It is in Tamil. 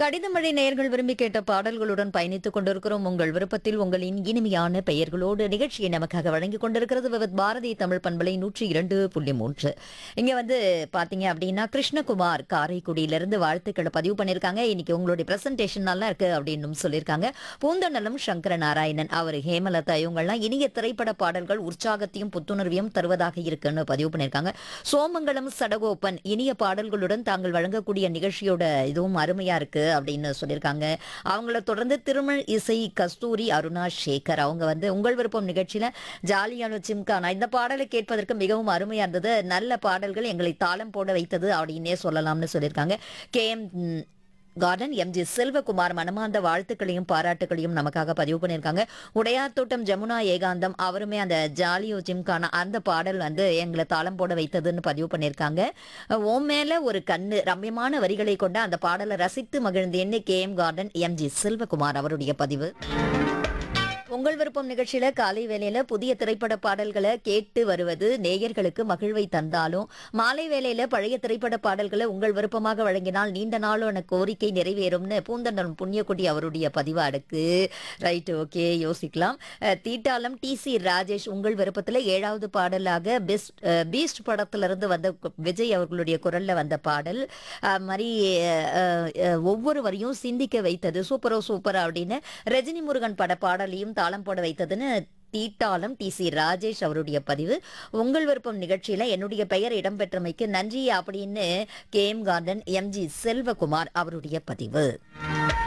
கடிதமழை நேயர்கள் விரும்பி கேட்ட பாடல்களுடன் பயணித்துக் கொண்டிருக்கிறோம் உங்கள் விருப்பத்தில் உங்களின் இனிமையான பெயர்களோடு நிகழ்ச்சியை நமக்காக வழங்கிக் கொண்டிருக்கிறது விவத் பாரதி தமிழ் பண்பலை நூற்றி இரண்டு புள்ளி மூன்று இங்க வந்து பாத்தீங்க அப்படின்னா கிருஷ்ணகுமார் காரைக்குடியிலிருந்து வாழ்த்துக்களை பதிவு பண்ணியிருக்காங்க இன்னைக்கு உங்களுடைய பிரசன்டேஷன் நல்லா இருக்கு அப்படின்னு சொல்லியிருக்காங்க பூந்தநலம் சங்கர நாராயணன் அவர் ஹேமலதா இவங்கெல்லாம் இனிய திரைப்பட பாடல்கள் உற்சாகத்தையும் புத்துணர்வையும் தருவதாக இருக்குன்னு பதிவு பண்ணியிருக்காங்க சோமங்கலம் சடகோப்பன் இனிய பாடல்களுடன் தாங்கள் வழங்கக்கூடிய நிகழ்ச்சியோட இதுவும் அருமையா இருக்கு அப்படின்னு சொல்லியிருக்காங்க அவங்கள தொடர்ந்து திருமல் இசை கஸ்தூரி அருணா சேகர் அவங்க வந்து உங்கள் விருப்பம் நிகழ்ச்சியில ஜாலியான சிம்கானா இந்த பாடலை கேட்பதற்கு மிகவும் அருமையா இருந்தது நல்ல பாடல்கள் எங்களை தாளம் போட வைத்தது அப்படின்னே சொல்லலாம்னு சொல்லியிருக்காங்க K M garden MG Selvakumar மனமார்ந்த வாழ்த்துக்களையும் பாராட்டுகளையும் நமக்காக பதிவு பண்ணியிருக்காங்க உடையார் தோட்டம் ஜமுனா ஏகாந்தம் அவருமே அந்த ஜாலியோ ஜிம்கான அந்த பாடல் வந்து எங்களை தாளம் போட வைத்ததுன்னு பதிவு பண்ணியிருக்காங்க ஓம் மேல ஒரு கண்ணு ரம்யமான வரிகளை கொண்ட அந்த பாடலை ரசித்து மகிழ்ந்தேன்னு K M garden MG Selvakumar அவருடைய பதிவு உங்கள் விருப்பம் நிகழ்ச்சியில காலை வேளையில புதிய திரைப்பட பாடல்களை கேட்டு வருவது நேயர்களுக்கு மகிழ்வை தந்தாலும் மாலை வேளையில பழைய திரைப்பட பாடல்களை உங்கள் விருப்பமாக வழங்கினால் நீண்ட நாளான கோரிக்கை நிறைவேறும்னு பூந்தண்டனம் புண்ணியக்குடி அவருடைய பதிவா இருக்கு ரைட் ஓகே யோசிக்கலாம் அஹ், தீட்டாளம் டி சி ராஜேஷ் உங்கள் விருப்பத்துல ஏழாவது பாடலாக பெஸ்ட் பீஸ்ட் படத்துல இருந்து வந்த கு- விஜய் அவர்களுடைய குரல்ல வந்த பாடல் அஹ், மாதிரி அஹ், அஹ், ஒவ்வொரு வரியும் சிந்திக்க வைத்தது சூப்பரோ சூப்பர் அப்படின்னு ரஜினி முருகன் பட பாடலையும் தாளம் போட வைத்ததுன்னு தீட்டாளம் டி சி ராஜேஷ் அவருடைய பதிவு உங்கள் விருப்பம் நிகழ்ச்சியில என்னுடைய பெயர் இடம்பெற்றமைக்கு நன்றி அப்படின்னு K M garden MG Selvakumar அவருடைய பதிவு